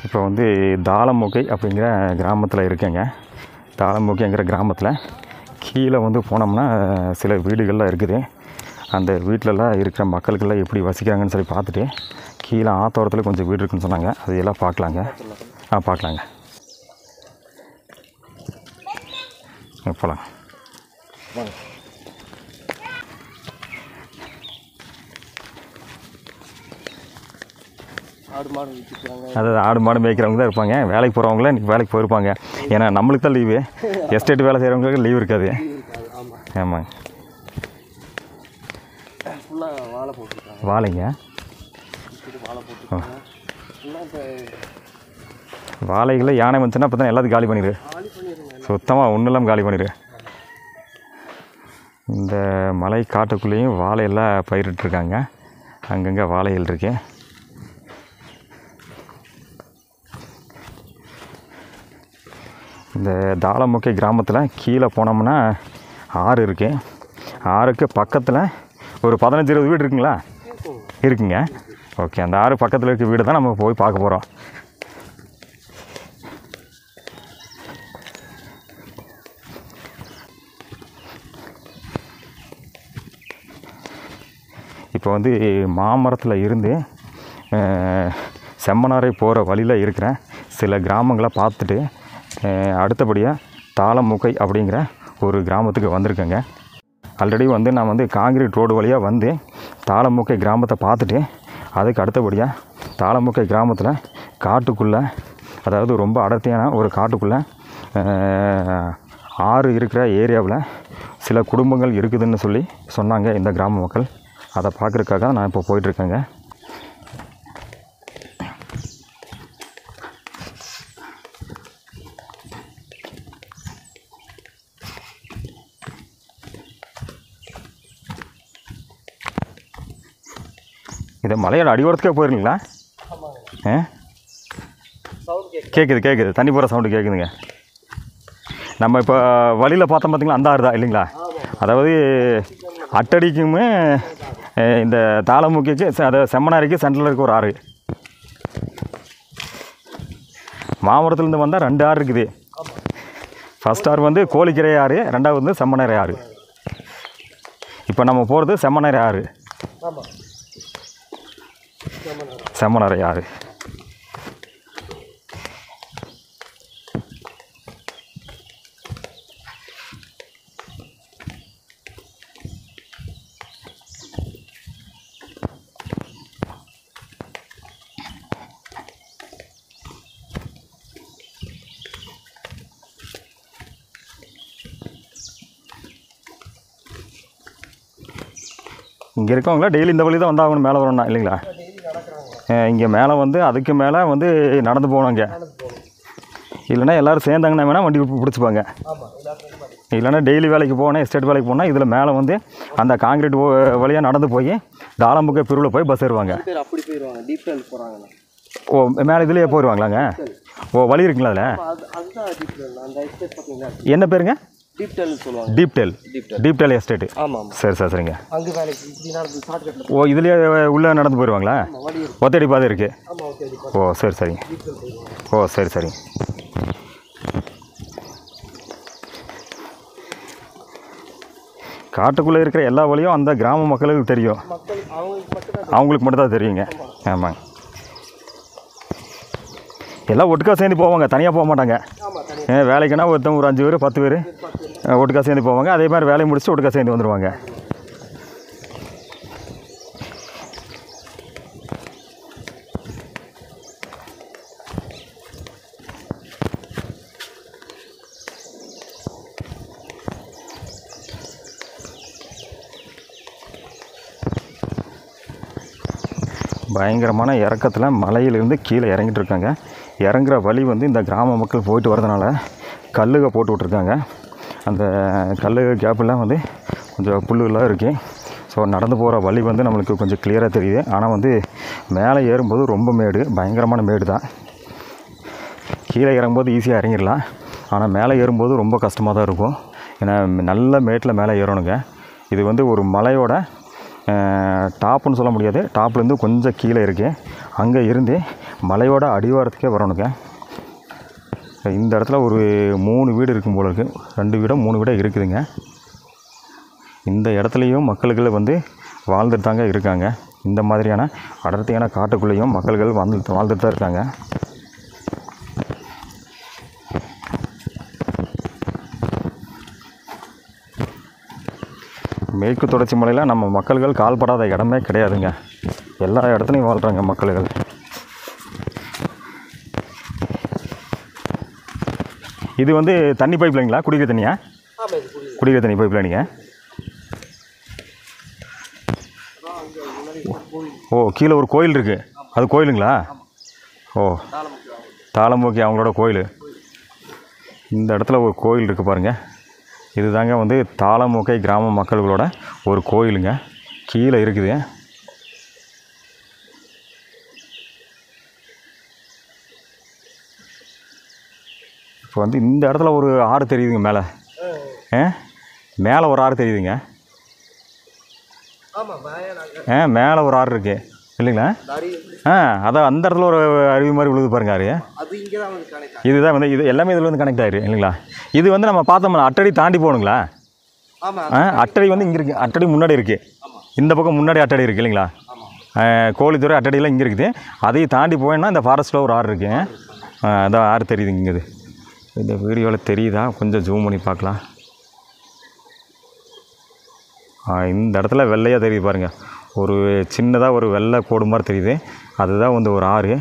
இப்போ வந்து தாளமுகை அப்படிங்கிற கிராமத்தில் இருக்கேங்க தாளமுகைங்கிற கிராமத்தில் கீழே வந்து போனோம்னா சில வீடுகள்லாம் இருக்குது அந்த வீட்டிலலாம் இருக்கிற மக்களுக்கெல்லாம் எப்படி வசிக்கிறாங்கன்னு சொல்லி பார்த்துட்டு கீழே ஆத்தோரத்தில் கொஞ்சம் வீடு இருக்குன்னு சொன்னாங்க அதையெல்லாம் பார்க்கலாங்க ஆ பார்க்கலாங்க போகலாம் ஆடு மாடு வச்சுக்கிறாங்க அதாவது ஆடு மாடு மேய்க்கிறவங்க தான் இருப்பாங்க வேலைக்கு போகிறவங்கள இன்றைக்கி வேலைக்கு போயிருப்பாங்க ஏன்னா நம்மளுக்கு தான் லீவு எஸ்டேட் வேலை செய்கிறவங்களுக்கு லீவ் இருக்காது இருக்காது ஆமாம் ஆமாங்க ஃபுல்லாக வாழை போட்டிருக்காங்க வாழைங்க சுற்றி வாழை போட்டிருக்காங்க ஃபுல்லாக இப்போ வாழைகளில் யானை வந்துச்சுன்னா அப்போ தான் எல்லாத்தையும் காலி பண்ணிடு காலி பண்ணிடுங்க சுத்தமாக ஒன்றும் இல்லாமல் காலி பண்ணிடு இந்த மலை காட்டுக்குள்ளேயும் வாழையெல்லாம் பயிரிட்டுருக்காங்க அங்கங்கே வாழைகள் இருக்கு இந்த தாளமுக்கை கிராமத்தில் கீழே போனோம்னா ஆறு இருக்குது ஆறுக்கு பக்கத்தில் ஒரு பதினஞ்சு இருபது வீடு இருக்குங்களா இருக்குங்க ஓகே அந்த ஆறு பக்கத்தில் இருக்க வீடு தான் நம்ம போய் பார்க்க போகிறோம் இப்போ வந்து மாமரத்தில் இருந்து அஹ், செம்மனாரை போகிற வழியில் இருக்கிற சில கிராமங்களை பார்த்துட்டு அஹ், அடுத்தபடியாக தாளமுகை அப்படிங்கிற ஒரு கிராமத்துக்கு வந்திருக்கேங்க ஆல்ரெடி வந்து நான் வந்து காங்கிரீட் ரோடு வழியாக வந்து தாளமுக்கை கிராமத்தை பார்த்துட்டு அதுக்கு அடுத்தபடியாக தாளமுக்கை கிராமத்தில் காட்டுக்குள்ளே அதாவது ரொம்ப அடர்த்தியான ஒரு காட்டுக்குள்ளே அஹ், ஆறு இருக்கிற ஏரியாவில் சில குடும்பங்கள் இருக்குதுன்னு சொல்லி சொன்னாங்க இந்த கிராம மக்கள் அதை பார்க்குறதுக்காக நான் இப்போ போயிட்டுருக்கேங்க இது மலையோட அடிவாரத்துக்கே போயிருங்களா ஆமாங்க ஆ சவுண்ட் கேட்கு கேட்குது கேட்குது தண்ணி போகிற சவுண்டு கேட்குதுங்க நம்ம இப்போ வழியில் பார்த்தோம் பார்த்தீங்களா அந்த ஆறு தான் இல்லைங்களா அதாவது அட்டடிக்குமே அஹ், இந்த தாளமுக்கிக்கு செ- அதாவது செம்மனாரிக்கு சென்டரில் இருக்க ஒரு ஆறு மாமரத்துலேருந்து வந்தால் ரெண்டு ஆறு இருக்குது ஃபர்ஸ்ட் ஆறு வந்து கோழிக்கரை ஆறு ரெண்டாவது வந்து செம்மனரை ஆறு இப்போ நம்ம போகிறது செம்மனரை ஆறு ஆமாம் செம்மனரை ஆறு இங்கே இருக்கவங்களா டெய்லி இந்த வழி தான் வந்தாகணும் மேலே வரணும்னா இல்லைங்களா டெய்லி நடக்கிறாங்க இங்கே மேலே வந்து அதுக்கு மேலே வந்து நடந்து போகணுங்க நடந்து போகணும் இல்லைன்னா எல்லோரும் சேர்ந்தாங்கன்னா வேணால் வண்டி பிடிச்சிப்பாங்க ஆமாம் எல்லாத்துக்கும் மாதிரி இல்லைன்னா டெய்லி வேலைக்கு போனேன் எஸ்டேட் வேலைக்கு போனால் இதில் மேலே வந்து அந்த காங்கிரீட் வழியாக நடந்து போய் தாளம்புக்க பிரிவில் போய் பஸ் ஏறுவாங்க சில பேர் அப்படி போயிடுவாங்க டீப் டெல் போகிறாங்கண்ணா ஓ மேலே இதுலேயே போயிடுவாங்களாங்க ஓ வழி இருக்குங்களா அதில் அது அதுதான் டீப் டெல் அந்த எஸ்டேட் பார்த்தீங்களா என்ன பேருங்க டீப் டெல்னு சொல்லுவாங்க Deep Dell Deep Dell Deep Dell estate ஆமாம் ஆமாம் சரி சரி சரிங்க அங்கே வேலைக்கு இப்படி நடந்து ஷார்ட்கட்டில் ஓ இதுலேயே உள்ளே நடந்து போயிடுவாங்களா ஆமாம் வழி இருக்கு ஒத்தடி பாதை இருக்குது ஆமாம் ஓகே அது ஓ சரி சரிங்க டீப் டெல் போயிடுவாங்க ஓ சரி சரிங்க காட்டுக்குள்ளே இருக்கிற எல்லா வழியும் அந்த கிராம மக்களுக்கு தெரியும் மக்கள் அவங்களுக்கு மட்டும்தான் அவங்களுக்கு மட்டும் தான் தெரியுங்க ஆமாங்க எல்லாம் ஒட்டுக்கா சேர்ந்து போவாங்க தனியாக போக மாட்டாங்க ஆமாம் தனி ஏன் வேலைக்குன்னா ஒருத்தவங்க ஒரு அஞ்சு பேர் பத்து பேர் ஒட்டுக்கா சேர்ந்து போவாங்க அதே மாதிரி வேலையை முடிச்சுட்டு ஒட்டுக்கா சேர்ந்து வந்துடுவாங்க பயங்கரமான இறக்கத்தில் மலையிலிருந்து கீழே இறங்கிட்டு இருக்காங்க இறங்குற வழி வந்து இந்த கிராம மக்கள் போயிட்டு வரதுனால கல்லுக போட்டு விட்ருக்காங்க அந்த கல்லுக கேப்பெல்லாம் வந்து கொஞ்சம் புல்லுகளாக இருக்குது ஸோ நடந்து போகிற வழி வந்து நம்மளுக்கு கொஞ்சம் கிளியராக தெரியுது ஆனால் வந்து மேலே ஏறும்போது ரொம்ப மேடு பயங்கரமான மேடு தான் கீழே இறங்கும்போது ஈஸியாக இறங்கிடலாம் ஆனால் மேலே ஏறும்போது ரொம்ப கஷ்டமாக தான் இருக்கும் ஏன்னா நல்ல மேட்டில் மேலே ஏறணுங்க இது வந்து ஒரு மலையோட டாப்புன்னு சொல்ல முடியாது டாப்லேருந்து கொஞ்சம் கீழே இருக்குது அங்கே இருந்து மலையோட அடிவாரத்துக்கே வரணுங்க இந்த இடத்துல ஒரு மூணு வீடு இருக்கும் போல இருக்குது ரெண்டு வீடோ மூணு வீடோ இருக்குதுங்க இந்த இடத்துலையும் மக்கள்கள் வந்து வாழ்ந்துட்டு தாங்க இருக்காங்க இந்த மாதிரியான அடர்த்தியான காட்டுக்குள்ளேயும் மக்கள்கள் வாழ்ந்து வாழ்ந்துட்டு தான் இருக்காங்க மேற்கு தொடர்ச்சி மலையில் நம்ம மக்கள்கள் கால்படாத இடமே கிடையாதுங்க எல்லா இடத்துலையும் வாழ்கிறாங்க மக்கள்கள் இது வந்து தண்ணி பைப் லைங்களா குடிக்கிற தண்ணியா ஆமாம் இது புரியுது குடிக்கிற தண்ணி பைப் லைனுங்க ஓ கீழே ஒரு கோயில் இருக்குது அது கோயிலுங்களா ஓ தாளமுக்கு தாளம்பூக்கி அவங்களோட கோயில் இந்த இடத்துல ஒரு கோயில் இருக்குது பாருங்கள் இதுதாங்க வந்து தாளமுக்கை கிராம மக்கள்களோட ஒரு கோயிலுங்க கீழே இருக்குது இப்போ வந்து இந்த இடத்துல ஒரு ஆறு தெரியுதுங்க மேலே ஆ மேலே ஒரு ஆறு தெரியுதுங்க ஆமாம் பயம் நாங்கள் ஆ மேலே ஒரு ஆறு இருக்குது இல்லைங்களா நிறைய ஆ அதான் அந்த இடத்துல ஒரு அருவி மாதிரி விழுது பாருங்க ஆறு அது இங்கே தான் வந்து கனெக்ட் இதுதான் வந்து இது எல்லாமே இதில் வந்து கனெக்ட் ஆயிரு இல்லைங்களா இது வந்து நம்ம பார்த்தோம்னா அட்டடி தாண்டி போகணுங்களா ஆமாம் ஆ அட்டடி வந்து இங்கே இருக்குது அட்டடி முன்னாடி இருக்குது ஆமாம் இந்த பக்கம் முன்னாடி அட்டடி இருக்குது இல்லைங்களா ஆமாம் ஆ, கோழித்துறை அட்டடியெல்லாம் இங்கே இருக்குது அதையும் தாண்டி போயின்னா இந்த ஃபாரஸ்ட்டில் ஒரு ஆறு இருக்குது ஆ, அதான் ஆறு தெரியுது இங்கே இது இந்த வீடியோவில் தெரியுதா கொஞ்சம் ஜூம் பண்ணி பார்க்கலாம் ஆ, இந்த இடத்துல வெள்ளையாக தெரியுது பாருங்கள் ஒரு சின்னதாக ஒரு வெள்ளை கோடு மாதிரி தெரியுது அதுதான் வந்து ஒரு ஆறு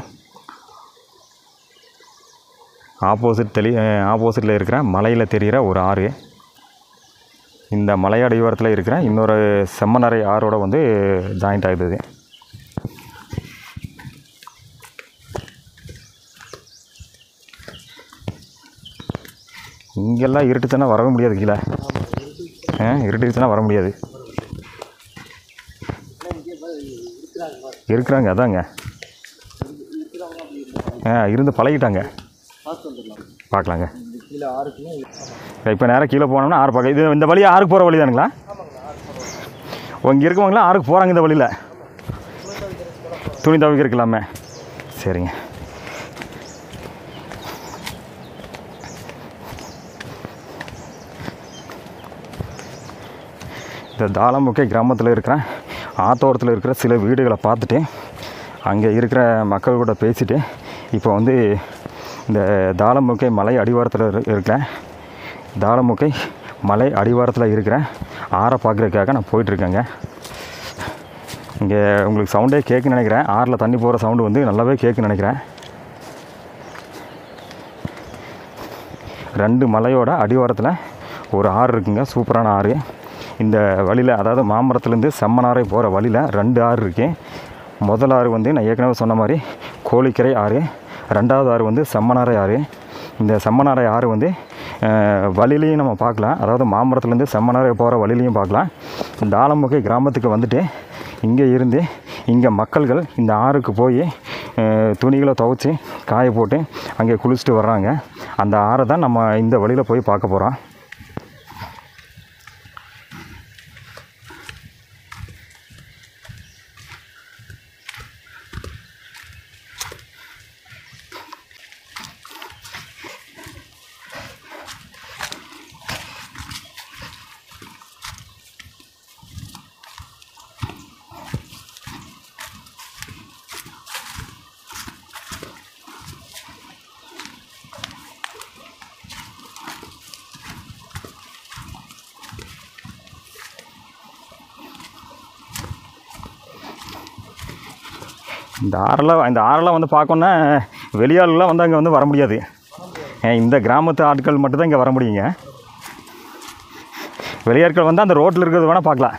ஆப்போசிட் தெளி ஆப்போசிட்டில் இருக்கிற மலையில் தெரிகிற ஒரு ஆறு இந்த மலை அடிவாரத்தில் இருக்கிற இன்னொரு செம்மநரை ஆறோட வந்து ஜாயிண்ட் ஆகுது இங்கெல்லாம் இருட்டுச்சுன்னா வரவே முடியாது கீழே ஆ இருட்டுச்சுன்னா வர முடியாது இருக்கிறாங்க அதாங்க ஆ இருந்து பழகிட்டாங்க பார்த்து வந்துடலாம் பார்க்கலாங்க இந்த கீழே ஆறுக்குமே இப்போ நேராக கீழே போனோம்னா ஆறு பார்க்க இது இந்த வழி ஆறுக்கு போகிற வழி தானுங்களா ஓ இங்கே இருக்கவங்களாம் ஆறுக்கு போகிறாங்க இந்த வழியில் துணி துவைக்கிறதுக்கு எல்லாமே சரிங்க இந்த தாளமுக்கை கிராமத்தில் இருக்கிற ஆத்தோரத்தில் இருக்கிற சில வீடுகளை பார்த்துட்டு அங்கே இருக்கிற மக்கள் கூட பேசிட்டு இப்போ வந்து இந்த தாளமுக்கை மலை அடிவாரத்தில் இரு- இருக்கிற தாளமுக்கை மலை அடிவாரத்தில் இருக்கிற ஆறை பார்க்குறதுக்காக நான் போயிட்டுருக்கேங்க இங்கே உங்களுக்கு சவுண்டே கேட்குன்னு நினைக்கிறேன் ஆறில் தண்ணி போகிற சவுண்டு வந்து நல்லாவே கேட்குன்னு நினைக்கிறேன் ரெண்டு மலையோட அடிவாரத்தில் ஒரு ஆறு இருக்குங்க சூப்பரான ஆறு இந்த வழியில் அதாவது மாமரத்துலேருந்து செம்மனாரை போகிற வழியில் ரெண்டு ஆறு இருக்கு முதல் ஆறு வந்து நான் ஏற்கனவே சொன்ன மாதிரி கோழிக்கரை ஆறு ரெண்டாவது ஆறு வந்து செம்மனாரை ஆறு இந்த செம்மனாரை ஆறு வந்து அஹ், வழியிலையும் நம்ம பார்க்கலாம் அதாவது மாமரத்துலேருந்து செம்மனாரை போகிற வழியிலையும் பார்க்கலாம் இந்த ஆலம்பகை கிராமத்துக்கு வந்துட்டு இங்கே இருந்து இங்கே மக்கள்கள் இந்த ஆறுக்கு போய் அஹ், துணிகளை துவைச்சி காய போட்டு அங்கே குளிச்சுட்டு வர்றாங்க அந்த ஆறை தான் நம்ம இந்த வழியில் போய் பார்க்க போகிறோம் இந்த ஆறெல்லாம் இந்த ஆறெல்லாம் வந்து பார்க்கணுன்னா வெளியாளெலாம் வந்து அங்கே வந்து வர முடியாது அஹ் இந்த கிராமத்து ஆட்கள் மட்டும்தான் இங்கே வர முடியுங்க வெளியாட்கள் வந்து அந்த ரோட்டில் இருக்கிறது வேணால் பார்க்கலாம்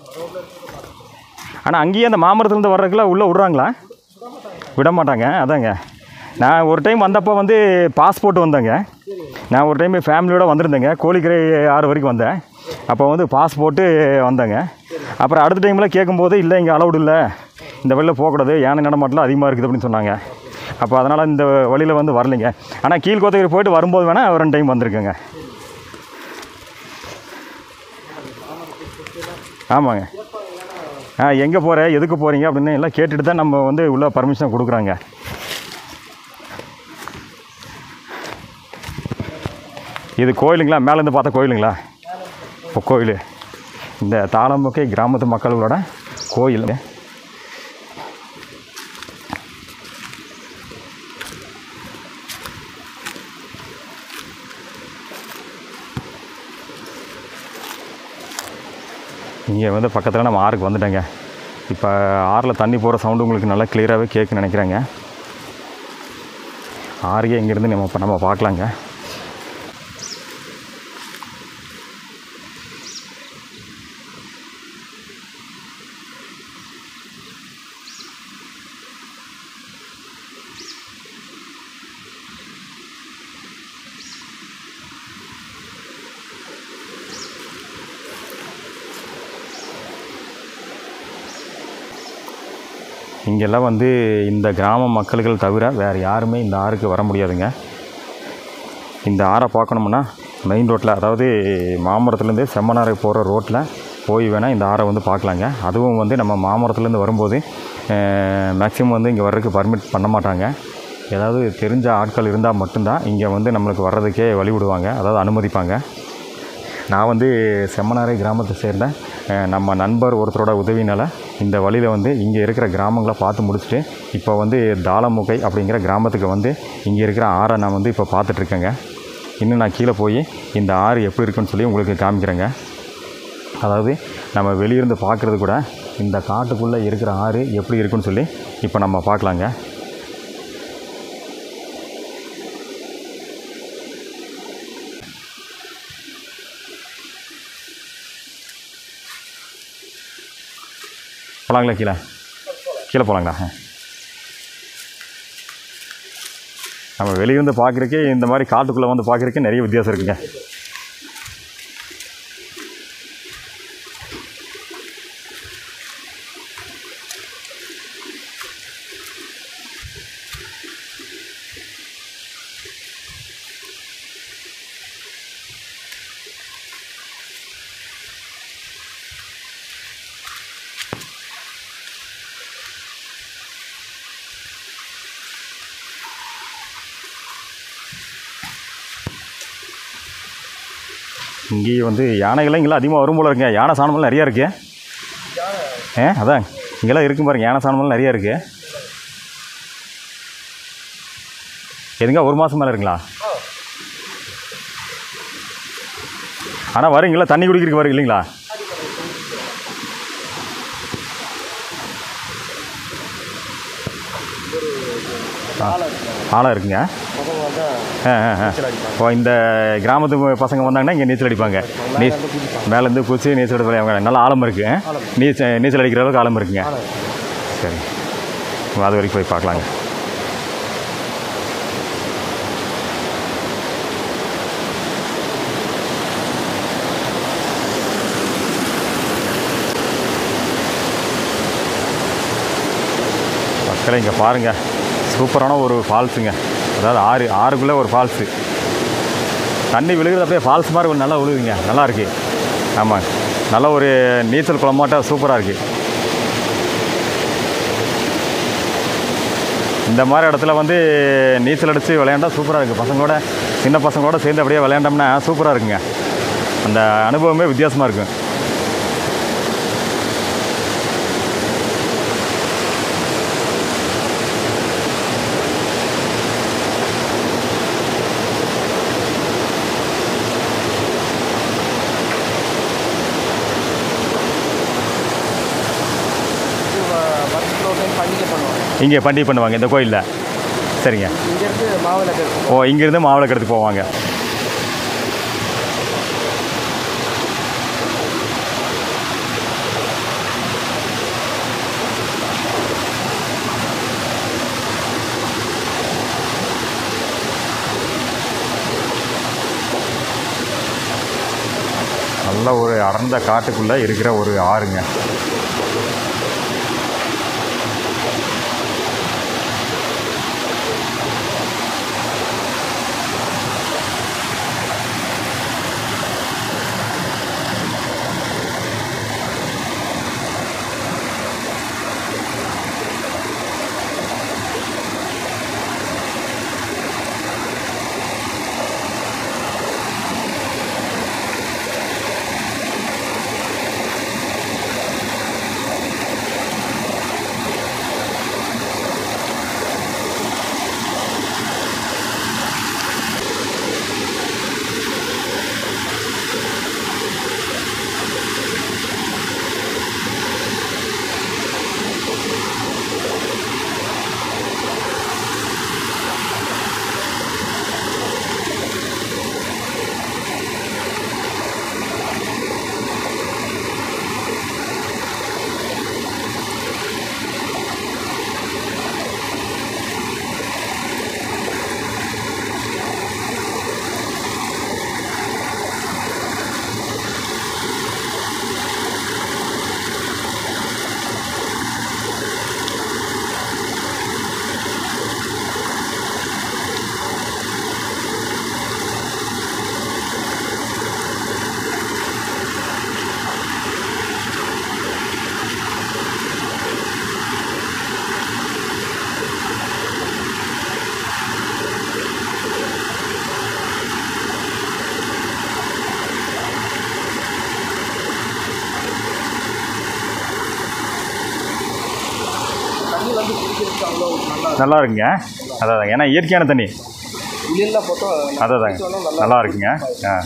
ஆனால் அங்கேயே அந்த மாமரத்துலேருந்து வர்றதுக்குலாம் உள்ளே விட்றாங்களா விட மாட்டாங்க அதாங்க நான் ஒரு டைம் வந்தப்போ வந்து பாஸ்போர்ட் வந்தேங்க நான் ஒரு டைம் ஃபேமிலியோடு வந்திருந்தேங்க கோழிக்கரை ஆறு வரைக்கும் வந்தேன் அப்போ வந்து பாஸ்போர்ட்டு வந்தேங்க அப்புறம் அடுத்த டைமில் கேட்கும்போது இல்லை இங்கே அலௌடு இல்லை இந்த வழியில் போகக்கூடாது யானை நடமாட்டலாம் அதிகமாக இருக்குது அப்படின்னு சொன்னாங்க அப்போ அதனால் இந்த வழியில் வந்து வரலைங்க ஆனால் கீழ்கோத்தகிரி போயிட்டு வரும்போது வேணால் ரெண்டு டைம் வந்திருக்கேங்க ஆமாங்க ஆ எங்கே போகிற எதுக்கு போகிறீங்க அப்படின்னு எல்லாம் கேட்டுட்டு தான் நம்ம வந்து உள்ள பர்மிஷன் கொடுக்குறாங்க இது கோயிலுங்களா மேலேருந்து பார்த்தா கோயிலுங்களா இப்போ கோயில் இந்த தாளம்புக்கை கிராமத்து மக்களோட கோயில் இங்கே வந்து பக்கத்தில் நம்ம ஆறுக்கு வந்துட்டேங்க இப்போ ஆறில் தண்ணி போகிற சவுண்டு உங்களுக்கு நல்லா கிளியராகவே கேட்குன்னு நினைக்கிறேங்க ஆறுகே இங்கேருந்து நம்ம இப்போ நம்ம பார்க்கலாங்க இங்கெல்லாம் வந்து இந்த கிராம மக்கள்கள் தவிர வேறு யாருமே இந்த ஆறுக்கு வர முடியாதுங்க இந்த ஆறை பார்க்கணும்னா மெயின் ரோட்டில் அதாவது மாமரத்துலேருந்து செம்மனாரை போகிற ரோட்டில் போய் வேணால் இந்த ஆறை வந்து பார்க்கலாங்க அதுவும் வந்து நம்ம மாமரத்துலேருந்து வரும்போது மேக்ஸிமம் வந்து இங்கே வர்றதுக்கு பர்மிட் பண்ண மாட்டாங்க ஏதாவது தெரிஞ்ச ஆட்கள் இருந்தால் மட்டும்தான் இங்கே வந்து நம்மளுக்கு வர்றதுக்கே வழி விடுவாங்க அதாவது அனுமதிப்பாங்க நான் வந்து செம்மனாரை கிராமத்தை சேர்ந்த அஹ், நம்ம நண்பர் ஒருத்தரோட உதவினால் இந்த வழியில் வந்து இங்கே இருக்கிற கிராமங்களை பார்த்து முடிச்சுட்டு இப்போ வந்து தாளமுகை அப்படிங்கிற கிராமத்துக்கு வந்து இங்கே இருக்கிற ஆறை நான் வந்து இப்போ பார்த்துட்ருக்கேங்க இன்னும் நான் கீழே போய் இந்த ஆறு எப்படி இருக்குன்னு சொல்லி உங்களுக்கு காமிக்கிறேங்க அதாவது நம்ம வெளியிருந்து பார்க்குறது கூட இந்த காட்டுக்குள்ளே இருக்கிற ஆறு எப்படி இருக்குன்னு சொல்லி இப்போ நம்ம பார்க்கலாங்க போகலாங்களா கீழே கீழே போகலாங்களா ஆ. நம்ம வெளியிருந்து பார்க்குறக்கே இந்த மாதிரி காட்டுக்குள்ளே வந்து பார்க்குறக்கே நிறைய வித்தியாசம் இருக்குங்க இங்கேயும் வந்து யானைகள்லாம் இங்கெல்லாம் அதிகமாக வரும் போல இருக்குங்க யானை சாணமெல்லாம் நிறையா இருக்கு ஏ அதான் இங்கெல்லாம் இருக்கும் பாருங்க யானை சாணமெல்லாம் நிறையா இருக்கு எதுங்க ஒரு மாதம் மேலே இருக்குங்களா ஆனால் வருங்களா தண்ணி குடிக்கிறதுக்கு வரும் இல்லைங்களா ஆளாக இருக்குங்க பசங்க வந்தா ஆ ஆ ஆ ஓ இந்த கிராமத்து பசங்க வந்தாங்கன்னா இங்கே நீச்சல் அடிப்பாங்க நீ மேலேருந்து குச்சி நீச்சல் அடிப்பாங்க அவங்க நல்ல ஆழம் இருக்குது நீச்சல் நீச்சல் அடிக்கிற அளவுக்கு ஆழம் இருக்குங்க சரி அது வரைக்கும் போய் பார்க்கலாங்க மக்களை இங்கே பாருங்கள் சூப்பரான ஒரு ஃபால்ஸுங்க அதாவது ஆறு ஆறுக்குள்ளே ஒரு ஃபால்ஸு தண்ணி விழுகிறது அப்படியே ஃபால்ஸ் மாதிரி ஒரு நல்லா விழுகுங்க நல்லா இருக்கு ஆமாம் நல்ல ஒரு நீச்சல் குளமாட்டம் சூப்பராக இருக்குது இந்த மாதிரி இடத்துல வந்து நீச்சல் அடித்து விளையாண்டா சூப்பராக இருக்குது பசங்களோட சின்ன பசங்களோட சேர்ந்து அப்படியே விளையாண்டோம்னா சூப்பராக இருக்குங்க அந்த அனுபவமே வித்தியாசமாக இருக்கும் வருஷத்தில் ஒரு டைம் பண்டிகை பண்ணுவாங்க இங்கே பண்டிகை பண்ணுவாங்க இந்த கோயிலில் சரிங்க இங்கேருந்து மாவிளக்கு இருக்கும் ஓ இங்கேருந்து மாவிளக்கெடுத்து போவாங்க நல்ல ஒரு அடர்ந்த காட்டுக்குள்ளே இருக்கிற ஒரு ஆறுங்க குடிக்கிறதுக்கு அவ்வளோ நல்லா நல்லா இருக்குங்க அதான் ஏன்னா இயற்கையான தண்ணி உளியெல்லாம் போட்டோம் அதான் நல்லா இருக்குங்க ஆ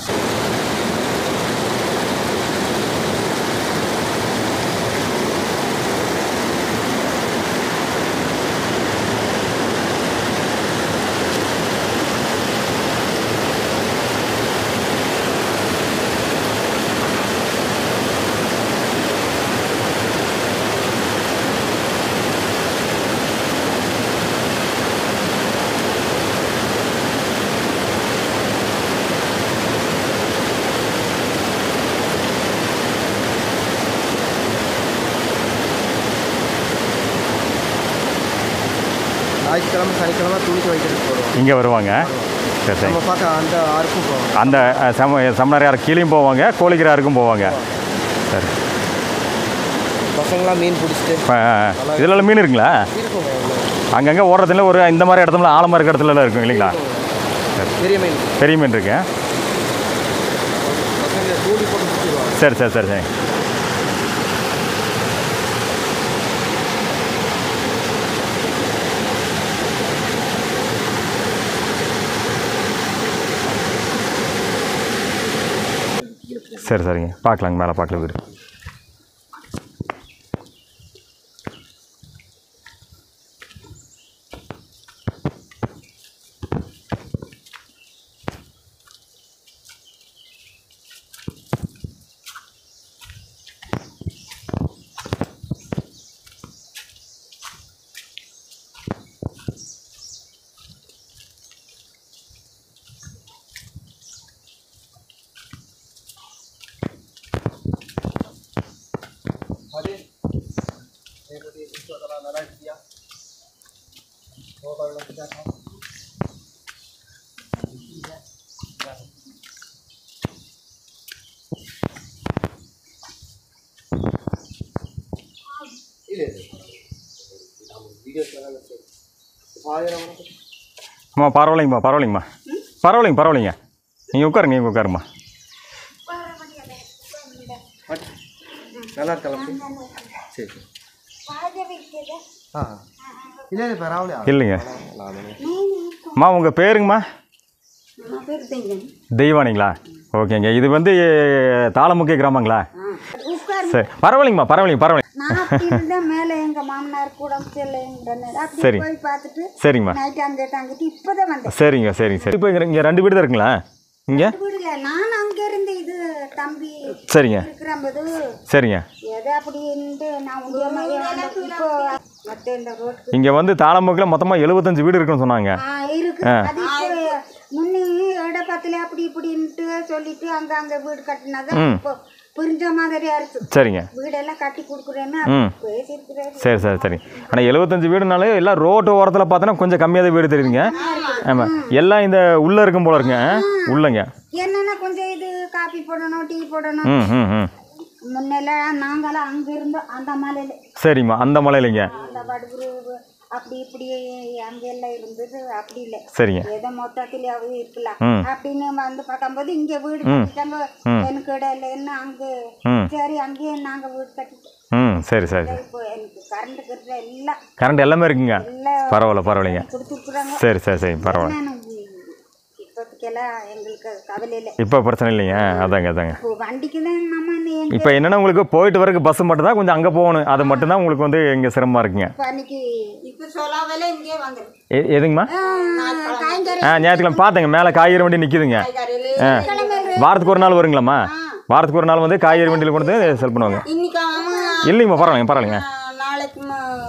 ஞாயிற்றுக்கிழமை சனிக்கிழமை துணி துவைக்கிறதுக்கு போடுவோம் இங்கே வருவாங்க சரி சரி நம்ம பார்க்க அந்த ஆருக்கும் போவோம் அந்த அஹ், செம செம்மனாரியார் கீழேயும் போவாங்க கோழிக்கிறாருக்கும் போவாங்க சரி பசங்களாம் மீன் பிடிச்சிட்டு இப்போ இதில் மீன் இருக்குங்களா இருக்குங்க எவ்வளோ அங்கங்கே ஓடுறதுல ஒரு இந்த மாதிரி இடத்துல ஆழமாக இருக்கிற இடத்துலலாம் இருக்கும் இல்லைங்களா பெரிய மீன் பெரிய மீன் இருக்கு பசங்க தூண்டி போட்டு பிடிச்சிருவாங்க சரி சரி சரி சரி சரி சரிங்க பார்க்கலாங்க மேலே பார்க்கல வீடு அது எப்படி அதெல்லாம் நல்லா இருக்கியா இது நம்ம வீடியோஸ் எல்லாம் சரி ஆயிரம் அம்மா பரவாயில்லைங்கம்மா பரவாயில்லைங்கம்மா பரவாயில்லைங்க பரவாயில்லைங்க நீங்கள் உட்காருங்க நீங்கள் உட்காருமா நல்லா இருக்கலாம் சரி சரி ஆ இல்லை இல்லை பரவாயில்ல இல்லைங்க அம்மா உங்கள் பேருங்கம்மா நம்ம பேர் தெய்வம் தெய்வானிங்களா ஓகேங்க இது வந்து தாளமுக்கிய கிராமங்களா உட்கார் சரி பரவாயில்லைங்கம்மா பரவாயில்லைங்க பரவாயில்லைங்க நான் அப்படி இருந்தா மேலே எங்க மாமனார் கூட சரியில்லைங்கிறனால அப்படி சரி. போய் பார்த்துட்டு சரிங்கம்மா நைட்டு அங்கே தங்கிட்டு இப்போதான் வந்தேன் சரிங்க சரிங்க சரி இப்போ இங்கே ரெண்டு வீடு தான் இருக்குங்களா இங்கே வீடுல நான் அங்கே இருந்து இது தம்பி சரிங்க இருக்கிறம்போது சரிங்க எதை அப்படின்ட்டு நான் உங்க மாதிரி வந்து இப்போ மற்ற இந்த ரோட்டுக்கு இங்கே வந்து தாளமுக்கில் மொத்தமாக எழுபத்தஞ்சு வீடு இருக்குன்னு சொன்னாங்க ஆ இருக்கு அது இப்போ முன்னே இடப்பத்துல அப்படி இப்படின்ட்டு சொல்லிட்டு அங்க அங்க வீடு கட்டினதான் இப்போ புரிஞ்ச மாதிரியா இருக்கு சரிங்க வீடெல்லாம் கட்டி கொடுக்குறேன்னு ம். பேசியிருக்கிறேன் சரி சரி சரி ஆனால் எழுபத்தஞ்சு வீடுனாலே எல்லாம் ரோட்டு ஓரத்தில் பார்த்தோன்னா கொஞ்சம் கம்மியாக தான் வீடு தெரியுதுங்க ஆமாம் எல்லாம் இந்த உள்ளே இருக்கும் போல இருக்குங்க உள்ளங்க என்னன்னா கொஞ்சம் இது காபி போடணும் டீ போடணும் ம் ம் ம் முன்னெல்லாம் நாங்களாம் அங்க இருந்தோம் அந்த மலையில சரிம்மா அந்த மலையிலைங்க அந்த வடுகுரு அப்படி இப்படி அங்க எல்லாம் இருந்தது அப்படி இல்லை சரிங்க ஏதோ மொத்தத்திலேயாவது இருக்கலாம் ம். அப்படின்னு வந்து பார்க்கும்போது இங்க வீடு கட்டிட்டாங்க எனக்கு இடையிலன்னு அங்க ம். சரி அங்கேயே நாங்க வீடு கட்டிட்டோம் ம் சரி சரி சரி இப்போ எனக்கு கரண்ட் கட்டுற எல்லாம் கரண்ட் எல்லாமே இருக்குங்க எல்லாம் பரவாயில்ல பரவாயில்லைங்க கொடுத்துருக்குறாங்க சரி சரி சரி பரவாயில்ல நான் இப்போதைக்கெல்லாம் எங்களுக்கு கவலை இல்லை இப்போ பிரச்சனை இல்லைங்க அதாங்க அதாங்க இப்போ வண்டிக்கு தான் நம்ம நீ எங்க இப்போ என்னன்னா உங்களுக்கு போயிட்டு வரக்கு பஸ் மட்டும் தான் கொஞ்சம் அங்கே போகணும் அது மட்டும்தான் உங்களுக்கு வந்து இங்கே சிரமமாக இருக்குங்க இப்போ அன்னைக்கு இப்போ சொல்லாமலே இங்கே வந்துடும் எ எதுங்கம்மா காய்கறி ஆ ஞாயிற்றுக்கிழமை பார்த்தேங்க மேலே காய்கறி வண்டி நிற்கிதுங்க ஆ வாரத்துக்கு ஒரு நாள் வருங்களாம்மா வாரத்துக்கு ஒரு நாள் வந்து காய்கறி வண்டியில் கொண்டு வந்து செல் பண்ணுவாங்க இன்னைக்கு அவன் இல்லைங்கம்மா பரவாயில்லைங்க பரவாயில்லைங்க நாளைக்கு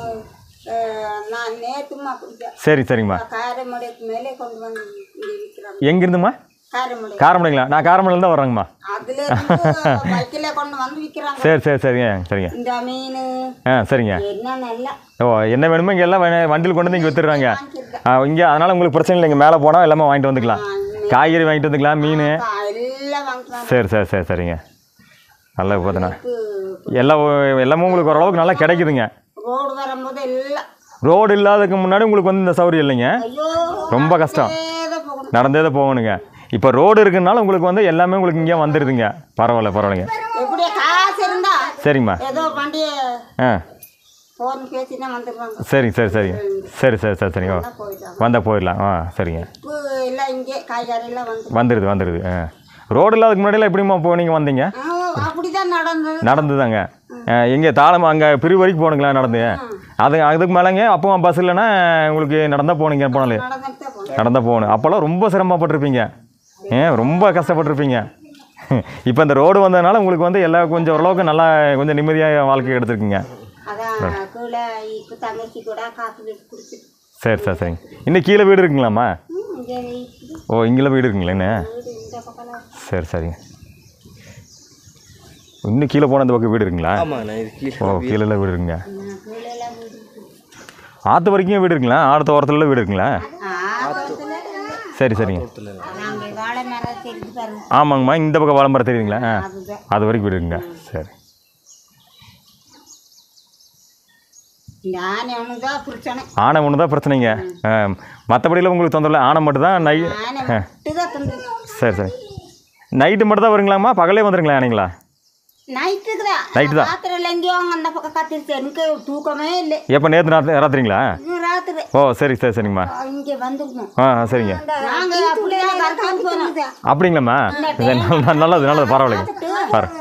நான் நேற்றுமா அப்படிதான் சரி சரிங்கம்மா காரமடைக்கு மேலே கொண்டு வந்து இங்கே விற்கிறாங்க எங்கேருந்தும்மா காரமடை காரமடைங்களா நான் காரமடையில் தான் வர்றேங்கம்மா அதுல இருந்து பைக்கில் கொண்டு வந்து விற்கிறாங்க சரி சரி சரிங்க சரிங்க இந்த மீன் ஆ சரிங்க என்னென்ன எல்லாம் ஓ என்ன வேணுமோ இங்கே எல்லாம் வே- வண்டியில் கொண்டு வந்து இங்கே வித்துடுறாங்க ஆ இங்கே அதனால் உங்களுக்கு பிரச்சனை இல்லைங்க மேலே போனால் எல்லாமே வாங்கிட்டு வந்துக்கலாம் காய்கறி வாங்கிட்டு வந்துக்கலாம் மீன் எல்லாம் வாங்கிக்கலாம் சரி சரி சரி சரிங்க நல்லா பார்த்தண்ணா எல்லா எல்லாமே உங்களுக்கு ஓரளவுக்கு நல்லா கிடைக்குதுங்க ரோடு வரும்போது எல்லாம் ரோடு இல்லாததுக்கு முன்னாடி உங்களுக்கு வந்து இந்த சௌகரியம் இல்லைங்க ஐயோ ரொம்ப கஷ்டம் ஏதோ போகணும் நடந்தே தான் போகணுங்க இப்போ ரோடு இருக்குனால உங்களுக்கு வந்து எல்லாமே உங்களுக்கு இங்கே வந்துடுதுங்க பரவாயில்ல பரவாயில்லைங்க எப்படியா காசு இருந்தா சரிங்கம்மா ஏதோ வண்டியை ஆ ஃபோன் பேசினா வந்துடுவாங்க சரிங்க சரி சரிங்க சரி சரி சரி சரிங்க ஓ போயிட்டாங்க வந்தால் போயிடலாம் ஆ சரிங்க இப்போ எல்லாம் இங்கே காய்கறி எல்லாம் வந்து வந்துடுது வந்துடுது ஆ ரோடு இல்லாததுக்கு முன்னாடிலாம் எப்படிம்மா போனீங்க வந்தீங்க அப்படிதான் நடந்தது நடந்துதாங்க எங்கே தாளம் அங்கே பிரிவு வரைக்கும் போனுங்களா நடந்து அது அதுக்கு மேலேங்க அப்போ பஸ் இல்லைன்னா உங்களுக்கு நடந்தால் போனீங்க போனாலே நடந்துட்டு தான் போனோம் நடந்தால் போகணும் அப்போல்லாம் ரொம்ப சிரமப்பட்டிருப்பீங்க ஏன் ரொம்ப கஷ்டப்பட்டிருப்பீங்க இப்போ இந்த ரோடு வந்ததுனால உங்களுக்கு வந்து எல்லா கொஞ்சம் ஓரளவுக்கு நல்லா கொஞ்சம் நிம்மதியாக வாழ்க்கை எடுத்துருக்கீங்க அதான் கீழே இப்போ தங்கச்சி கூட காசு வச்சு குடிச்சிட்டு சரி சரி சரிங்க இன்னும் கீழே வீடு இருக்குங்களாம்மா ம், இங்கே இருக்குது. ஓ இங்கெல்லாம் வீடு இருக்குங்களா என்ன வீடு இந்த பக்கம் சரி சரிங்க இன்னும் கீழே போன இந்த பக்கம் வீடு இருக்குங்களா ஆமாங்கண்ணா இது கீழே ஓ கீழெல்லாம் வீடு இருக்குங்க கீழே எல்லாம் வீடு இருக்குது ஆற்று வரைக்கும் வீடு இருக்குங்களா ஆற்று ஓரத்துல வீடு இருக்குங்களா ஆத்துல சரி சரிங்க நாங்கள் வாழை மரம் தெரிஞ்சு பாருங்க ஆமாங்கம்மா இந்த பக்கம் வாழம்பரம் தெரியுதுங்களா ஆ அதுதான் அது வரைக்கும் வீடு இருக்குங்க சரி இந்த ஆனை ஒன்று தான் பிரச்சனை ஆனை ஒன்று தான் பிரச்சனைங்க மற்றபடியில் உங்களுக்கு தொந்தரவு இல்லை ஆனை மட்டும் தான் நை ஆனை மட்டும் தான் தந்து சரி சரி நைட்டு மட்டும் தான் வருங்களாம்மா பகலே வந்துருங்களா ஆனைங்களா நைட்டுக்கு தான் நைட்டு தான். ராத்திரில எங்கேயோ அங்கே அந்த பக்கம் கத்திருச்சு எனக்கு தூக்கமே இல்லை எப்போ நேற்று ராத்திரி ராத்திரிங்களா இன்னும் ராத்திரி ஓ சரி சரி சரிங்கம்மா இங்கே வந்துக்கணும் ஆ ஆ, சரிங்க நாங்கள் அப்படிதான் கற்காம போனோம் அப்படிங்களாம்மா இது நல்ல- நல்லது நல்லது பரவாயில்லைங்க பாரு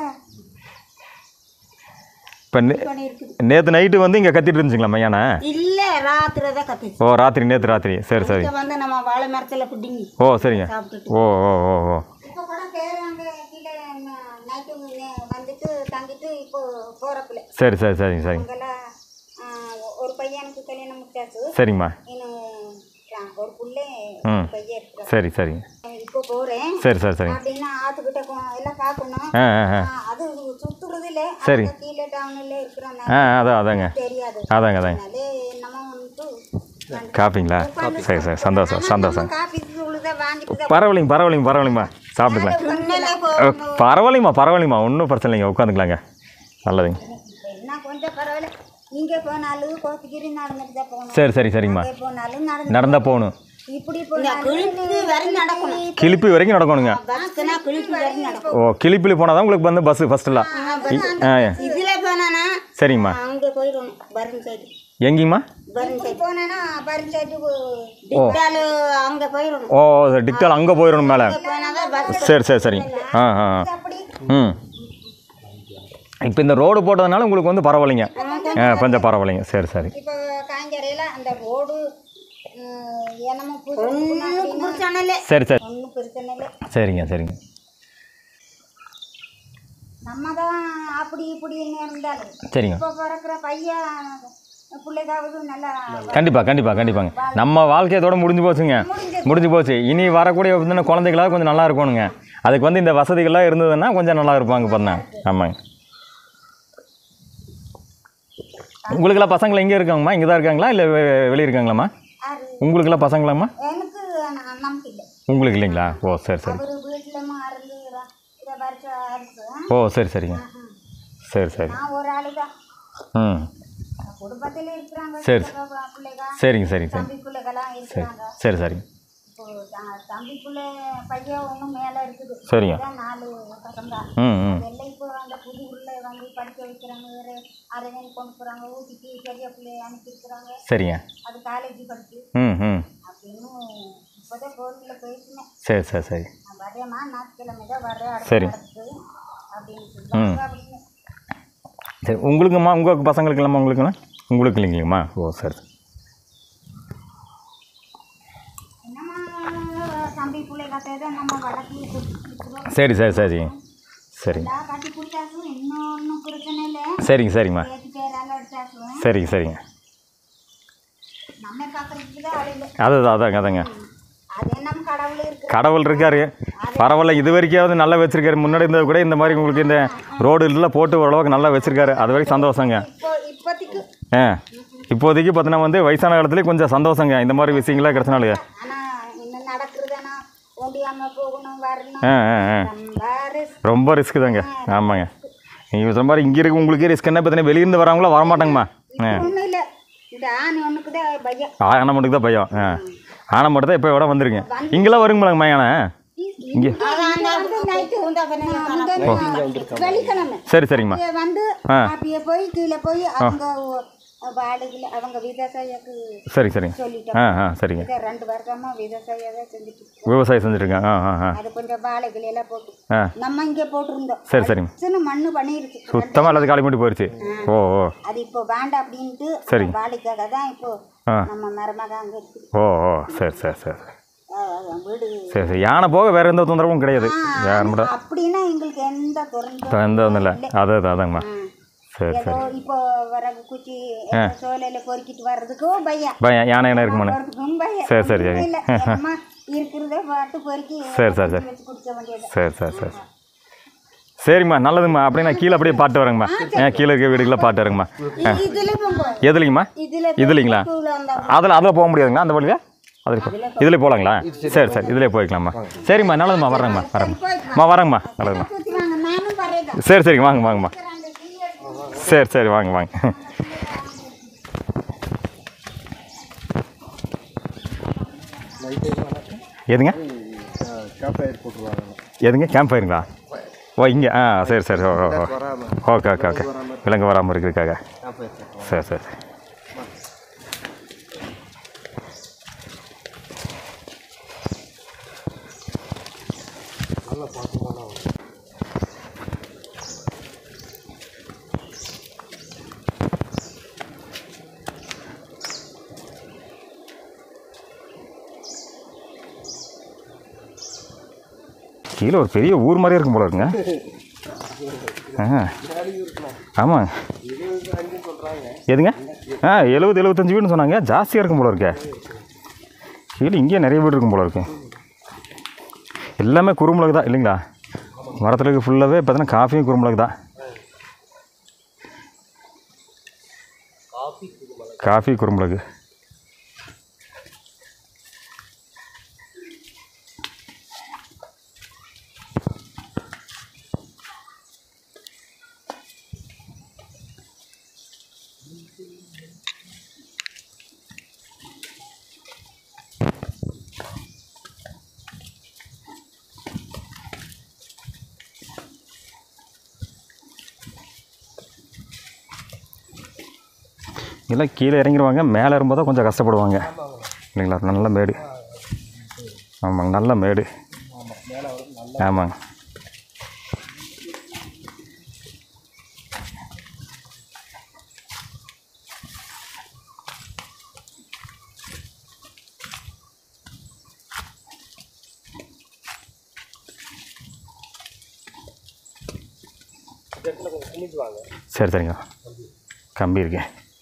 இப்போ நே பண்ணியிருக்குது நேற்று நைட்டு வந்து இங்கே கத்திட்டு இருந்துச்சுங்களாம்மா யானை இல்லை ராத்திரி தான் கத்திச்சு ஓ ராத்திரி நேற்று ராத்திரி சரி சரி இங்கே வந்து நம்ம வாழை மரத்தில் பிடிங்கி ஓ சரிங்க சாப்பிட்டுட்டு ஓ ஓ ஓ ஓ இப்போ கூட பேர் அங்கே கீழே நைட்டு வந்துட்டு தங்கிட்டு இப்போ போகிறப்பில்ல சரி சரி சரிங்க சரிங்க அங்கெல்லாம் ஒரு பையனுக்கு கல்யாணம் முடிச்சாச்சு சரிங்கம்மா இன்னும் நான் ஒரு புள்ளை ம். பையன் இருக்கிறான் சரி சரிங்க இப்போ போகிறேன் சரி சரி சரிங்க அப்படின்னா ஆற்றுக்கிட்ட கொ- எல்லாம் பார்க்கணும் ஆ ஆ ஆ ஆ, அது சுற்றுறது இல்லை சரி. அங்க கீழே டவுனில் இருக்கிறோம் ஆ அதான் அதாங்க தெரியாது அதாங்க அதாங்க அதே நம்ம வந்துட்டு காப்பிங்களா சரி சரி சந்தோஷம் சந்தோஷம் காஃபி தூளுதை வாங்கிட்டு பரவாயில்லைங்க பரவாயில்லைங்க பரவாயில்லைங்கம்மா சாப்பிட்டுக்கலாம் முன்னாலே அஹ், பரவாயில்லைங்கம்மா பரவாயில்லைங்கம்மா ஒன்றும் பிரச்சனை இல்லைங்க உட்காந்துக்கலாங்க நல்லதுங்க என்ன கொஞ்சம் பரவாயில்ல இங்கே போனாலும் கோத்தகிரி நடந்துட்டு தான் போகணும் சரி சரி சரிங்கம்மா அங்கே போனாலும் நடந்து நடந்தால் போகணும் இப்படி கிழிப்பு வரைக்கும் நடக்கணும் கிளிப்பி வரைக்கும் நடக்கணுங்க பஸ்க்குனா கிழிப்பு வரைக்கும் நடக்கும் ஓ கிளிப்பிலி போனால் தான் உங்களுக்கு வந்து பஸ்ஸு ஃபஸ்ட்டெல்லாம் ஆ இதில் போனானா சரிங்கம்மா அங்கே போயிடும் பਰਨ சைடு எங்கேங்கம்மா பਰਨ சைடு போனானா பਰਨ சைடு டிட்டாலு அங்கே போயிடணும் ஓ டிக்டால் அங்கே போயிடணும் மேலே போனாதான் பஸ் சரி சரி சரிங்க ஆ ஆ ஆ. அப்படி ம் இப்போ இந்த ரோடு போட்டதுனால உங்களுக்கு வந்து பரவாயில்லைங்க ஆ கொஞ்சம் பரவாயில்லைங்க சரி சரி இப்போ காய்கறியில் அந்த ரோடு என்னமோ ஒன்றும் பிரச்சனை இல்லை சரி சரி ஒன்றும் பிரச்சனை இல்லை சரிங்க சரிங்க நம்ம தான் அப்படி இப்படின்னு இருந்தாலும் சரிங்க இப்போ பிறக்கிற பையன் பிள்ளைக்காவது நல்லா கண்டிப்பாக கண்டிப்பாக கண்டிப்பாங்க நம்ம வாழ்க்கையத்தோட முடிஞ்சு போச்சுங்க முடிஞ்சு போச்சு இனி வரக்கூடிய வந்து குழந்தைகளாக கொஞ்சம் நல்லா இருக்கணுங்க அதுக்கு வந்து இந்த வசதிகள்லாம் இருந்ததுன்னா கொஞ்சம் நல்லா இருப்பாங்க பார்த்தா ஆமாங்க உங்களுக்கெல்லாம் பசங்களை எங்கே இருக்காங்கம்மா இங்கே தான் இருக்காங்களா இல்லை வெளியே இருக்காங்களாம்மா ஆறு உங்களுக்கெல்லாம் பசங்களாம்மா எனக்கு ந- நம்பிக்கை இல்லை உங்களுக்கு இல்லைங்களா ஓ சரி சரி அவர் வீட்டில் மருந்து இத- இதை வரைச்ச அரிசி ஓ சரி சரிங்க சரி சரி நான் ஒரு ஆளு தான் ம் குடும்பத்தில் இருக்கிறாங்க சரி. சித்தப்பா பிள்ளைங்க சரிங்க சரிங்க சரி தம்பி பிள்ளைகள்லாம் இருக்கிறாங்க சரி சரிங்க இப்போ த- தம்பி பிள்ளை பையன் ஒன்றும் மேலே இருக்குது சரிங்க அதான் நாலு பசங்க ம் ம் எல்லாம் இப்போ அந்த புது ஊரில் வந்து படிக்க வைக்கிறாங்க வேறு அரவன் கொண்டு போகிறாங்க ஊட்டிக்கு பெரிய பிள்ளைய அனுப்பியிருக்கிறாங்க சரிங்க அது காலேஜ் படிச்சு ம் ம் அப்படின்னு இப்போதான் கோவிலில் பேசினேன் சரி சரி சரி நான் வரேம்மா ஞாயிற்றுக்கிழமை தான் வரேன் அடுத்த சரி. வாரத்துக்கு அப்படின்னு சொல்லுவாங்க அப்படின்னு சரி உங்களுக்கும்மா உங்கள் பசங்களுக்கு இல்லாமல் உங்களுக்குண்ணா உங்களுக்கு இல்லைங்களாம்மா ஓ சரி என்னம்மா தம்பி பிள்ளை கட்டை தான் நம்ம வழக்கு கொடுத்துருக்குறோம் சரி சரி சரி சரிங்க எல்லாம் கட்டி பிடிச்சாச்சும் இன்னொன்றும் பிரச்சனை இல்லை சரிங்க சரிங்கம்மா பேச்சு பேரால் அடிச்சாச்சும் சரிங்க சரிங்க நம்ம பார்க்குறதுக்கு தான் ஆள் இல்லை அதுதான் அதாங்க அதாங்க அதே நம்ம கடவுள் இருக்கு கடவுள் இருக்காரு பரவாயில்ல இது வரைக்காவது நல்லா வச்சிருக்காரு முன்னாடி இருந்தது கூட இந்த மாதிரி உங்களுக்கு இந்த ரோடு எல்லாம் போட்டு ஓரளவுக்கு நல்லா வச்சிருக்காரு அது வரைக்கும் சந்தோஷங்க இப்போ இப்போதைக்கு ஆ இப்போதைக்கு பார்த்தீங்கன்னா வந்து வயசான காலத்துலேயே கொஞ்சம் சந்தோஷங்க இந்த மாதிரி விஷயங்களாம் கிடச்சினாலே ஆனால் இன்னும் நடக்கிறதுனா ஒண்டியாமல் போகணும் வரணும் ஆ ஆ ஆ ரொம்ப risk. ரொம்ப ரிஸ்க்கு தாங்க ஆமாங்க நீங்கள் சொன்ன மாதிரி இங்கே இருக்க உங்களுக்கே ரிஸ்க் என்ன பார்த்தீங்கன்னா வெளியிருந்து வரவங்களா வரமாட்டாங்கம்மா ஆ ஒன்றும் இல்லை இந்த ஆண் ஒன்றுக்கு தான் பையன் ஆனை மட்டும் தான் பயம் ஆ ஆனை மட்டும் தான் இப்போ விட வந்துருங்க இங்கெல்லாம் வருங்களாங்கம்மா யானை இங்கே வெள்ளிக்கிழமை சரி சரிங்கம்மா இங்க வந்து ஆ. அப்படியே போய் கீழே போய் அவங்க வாடகையில் அவங்க விவசாயிக்கு சரி சரிங்க சொல்லிட்டோம் ஆ ஆ சரிங்க இதை ரெண்டு வருஷமா விவசாயம் தான் செஞ்சுட்டு இருக்கோம். விவசாயம் செஞ்சுட்ருக்கேன் ஆ ஆ ஆ அது கொஞ்சம் வாழைகள் எல்லாம் போட்டு ஆ நம்ம இங்கே போட்டிருந்தோம் சரி சரிங்க சின்ன மண்ணு பண்ணிருச்சு சுத்தமாக எல்லாத்தையும் காலி பண்ணி போயிடுச்சு ஓ ஓ அது இப்போ வேண்டாம் அப்படின்ட்டு சரிங்க. வாழைக்காக தான் இப்போ ஆ நம்ம மருமக அங்கே இருக்குது ஓ ஓ சரி சரி சரி அஹ் அஹ் வீடு சரி சரி யானை போக வேறு எந்த தொந்தரவும் கிடையாது யானை மட்டும் அப்படின்னா எங்களுக்கு எந்த திறந்த எந்த ஒன்றும் இல்லை அது அது அதாங்கம்மா சரி ஏதோ சரி இப்போ வரகு குச்சி சோலையில பொறுக்கிட்டு வர்றதுக்கோ பையன் பயம் யானை யானை இருக்குமாண்ணே போறதுக்கும் பையன் சரி, சரி, ஒண்ணும் இல்ல அம்மா இருக்கிறத பார்த்து பொறுக்கி சரி, சரி, சரி. வச்சு குடிக்க வேண்டியது சரி சரி சரி சரிம்மா நல்லதும்மா அப்படியே நான் கீழே அப்படியே பாட்டு வரேங்கம்மா ஏன் கீழே இருக்க வீடுக்கெல்லாம் பாட்டு வரேங்கம்மா இதுல போங்க எதுலைங்கம்மா இதுல இதுலைங்களா கீழே அந்த அதில் அதில் போக முடியாதுங்களா அந்த வழியா அதில் போ இதில் போகலாங்களா சரி சரி இதிலே போய்க்கலாம்மா சரிம்மா நல்லதும்மா வரேங்கம்மா வரேங்கம்மா அம்மா வரேங்கம்மா நல்லதும்மா சுத்தி வாங்க நானும் வரேன் சரி சரிங்க வாங்க வாங்கம்மா சரி சரி வாங்க வாங்க எதுங்க கேப் டயர் போட்டுருவாங்க எதுங்க கேம்ப் ஃபயருங்களா ஓ இங்கே ஆ சரி சரி ஓ ஓ ஓ வராமல் ஓகே ஓகே ஓகே விலங்கு வராமல் இருக்கிறதுக்காக கேப் டயர் போட்டுருவாங்க சரி சரி சரி நல்லா பார்த்து போனால் கீழே ஒரு பெரிய ஊர் மாதிரியே இருக்கும் போல இருக்குங்க ஆ ஆமாம் எதுங்க ஆ எழுபது எழுபத்தஞ்சு வீடுன்னு சொன்னாங்க ஜாஸ்தியாக இருக்கும் போல இருக்கே கீழே இங்கேயே நிறைய வீடு இருக்கும் போல இருக்கு எல்லாமே குறுமிளகு தான் இல்லைங்களா மரத்தில் இருக்க ஃபுல்லாகவே பார்த்தீங்கன்னா காஃபியும் குறுமிளகு தான் காஃபி குறுமிளகு எல்லாம் கீழே இறங்கிடுவாங்க மேலே இருக்கும்போது தான் கொஞ்சம் கஷ்டப்படுவாங்க இல்லைங்களா நல்ல மேடு ஆமாங்க நல்ல மேடு ஆமாங்க சரி சரிங்க கம்பி இருக்கு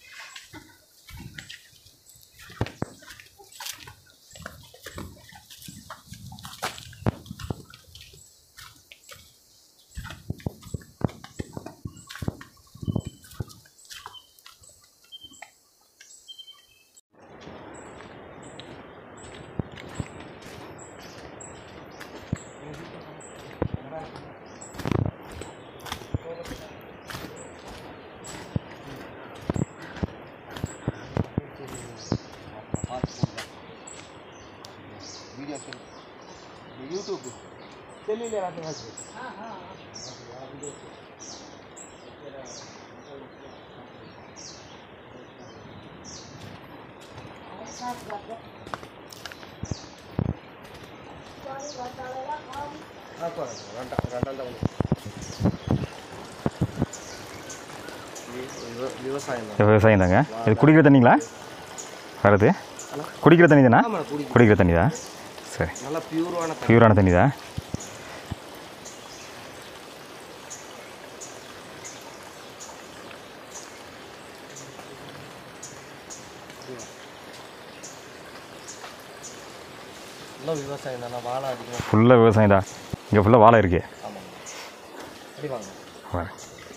வீடியோ யூடியூப் செல்லில் எல்லாத்தையும் விவசாயம் தான் விவசாயம் தாங்க இது குடிக்கிற தண்ணிங்களா வருது குடிக்கிற தண்ணி தானே ஆமாம் குடி குடிக்கிற தண்ணி தான் சரி நல்லா பியூரான தண்ணி பியூரான தண்ணி தான் நல்லா விவசாயம் தானே வாழை அதிகமாக ஃபுல்லாக விவசாயம் தான் இங்கே ஃபுல்லாக வாழை இருக்குது ஆமாங்க அப்படி வாங்க வரேன்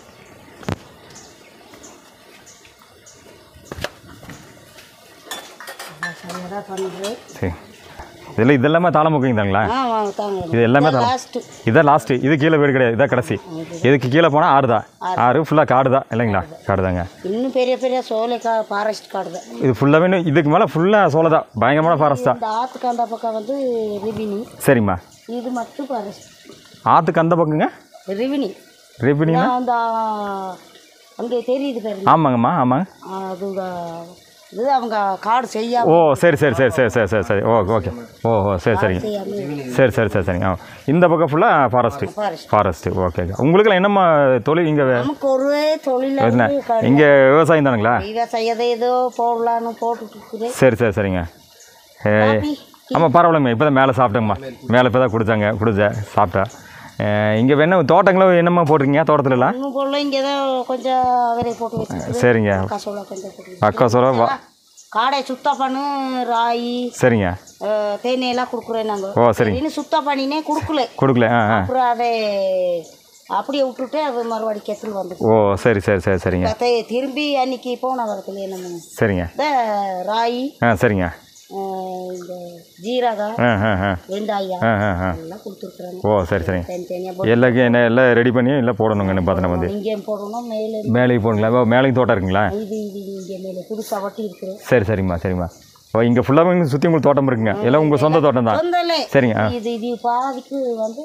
சரி இதெல்லாம் இதெல்லாமே தாளமுக்கிங்க தாங்களா இது எல்லாமே தாளம் இதான் லாஸ்ட்டு இது கீழே வீடு கிடையாது இதான் கடைசி இதுக்கு கீழே போனால் ஆறு தான் ஆறு ஃபுல்லாக காடு தான் இல்லைங்களா காடு தாங்க இன்னும் பெரிய பெரிய சோலை கா ஃபாரஸ்ட் காடு தான் இது ஃபுல்லாகவே இன்னும் இதுக்கு மேலே ஃபுல்லாக சோலை தான் பயங்கரமான ஃபாரஸ்ட் தான் இந்த ஆத்துக்கு அந்த பக்கம் வந்து ரிவினி சரிம்மா இது மட்டும் ஃபாரஸ்ட் ஆற்றுக்கு அந்த பக்கங்க ரிவினி ரெபினினா அந்த அங்கே தெரியுது பாருங்க ஆமாங்கம்மா ஆமாங்க அது இது அவங்க காடு செய்யா ஓ சரி சரி சரி சரி சரி சரி சரி ஓ ஓகே ஓ ஓ சரி சரிங்க செய்யாம சரி சரி சரி சரிங்க ஆ இந்த பக்கம் ஃபுல்லாக ஃபாரஸ்ட்டு ஃபாரஸ்ட் ஃபாரஸ்ட்டு ஓகே உங்களுக்கெல்லாம் என்னம்மா தொழில் இங்கே நமக்கு ஒரு தொழில் என்ன இங்கே விவசாயம் தானுங்களா விவசாயத்தை ஏதோ போடலான்னு போட்டுட்டு இருக்கிறேன் சரி சரி சரிங்க ஏ, காபி ஆமாம் பரவாயில்லைம்மா இப்போ தான் மேலே சாப்பிட்டேங்கம்மா மேலே இப்போ தான் கொடுத்தாங்க கொடுத்தேன் சாப்பிட்டேன் இங்கே வேணா தோட்டங்களும் என்னம்மா போட்டிருக்கீங்க தோட்டத்துலலாம் இன்னும் போடல இங்கே தான் கொஞ்சம் அவரை போட்டு வச்சுருக்கு சரிங்க காசோல கொஞ்சம் போட்டு அக்கா சொல்ல வா காடை சுத்தம் பண்ணு ராயி சரிங்க அஹ், தேநீர்லாம் கொடுக்குறேன் நாங்கள் ஓ சரிங்க இன்னும் சுத்தம் பண்ணினே கொடுக்கல கொடுக்கல ஆ ஆ அப்புறம் அதை அப்படியே விட்டுட்டு அது மறுபடி கெத்தில் வந்துட்டு ஓ சரி சரி சரி சரிங்க அதை திரும்பி அன்னைக்கு போன வரத்துல என்ன சரிங்க இந்த ராயி ஆ சரிங்க அஹ், இந்த ஜீரகம் ஆ ஆ ஆ வெங்காயம் ஆ ஆ ஆ எல்லாம் கொடுத்துருக்குறாங்க ஓ சரி சரிங்க தனித்தனியாக எல்லாக்கும் என்ன எல்லாம் ரெடி பண்ணி எல்லாம் போடணுங்க என்ன பார்த்தோன்னா வந்து இங்கேயும் போடணும் மேலே மேலேயும் போடுங்களா ஓ மேலேயும் தோட்டம் இருக்குங்களா இது இது இங்கே மேலே புதுசாக வட்டி இருக்குது சரி சரிம்மா சரிம்மா ஓ இங்கே ஃபுல்லாக சுற்றி உங்களுக்கு தோட்டம் இருக்குங்க எல்லாம் உங்கள் சொந்த தோட்டம் தான் சொந்தலே சரிங்க ஆ இது இது பாதிக்கு வந்து